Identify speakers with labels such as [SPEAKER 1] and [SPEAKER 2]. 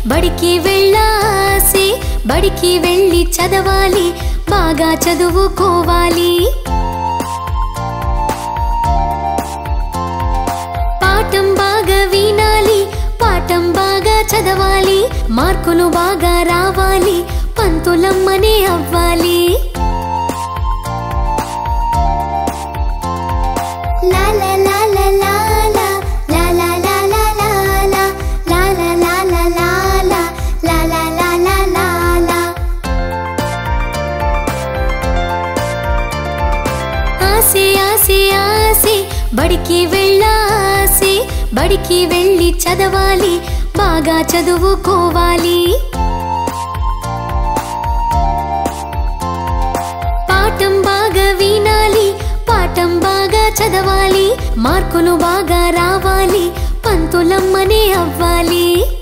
[SPEAKER 1] బడికి వెళ్ళాసి బడికి వెళ్ళి చదవాలి బాగా చదువుకోవాలి పాఠం బాగా వినాలి పాఠం బాగా చదవాలి మార్కులు బాగా రావాలి పంతులమ్మనే అవ్వాలి లా లా లా లా లా లా, లా లా లా లా లా లా, లా లా లా లా లా లా, లా లా లా లా లా లా. ఆసే ఆసే ఆసే బడికి వెళ్ళాసి బడికి వెళ్ళి చదవాలి బాగా చదువుకోవాలి పాఠం బాగా వినాలి పాఠం బాగా చదవాలి మార్కులు బాగా రావాలి పంతులమ్మనే అవ్వాలి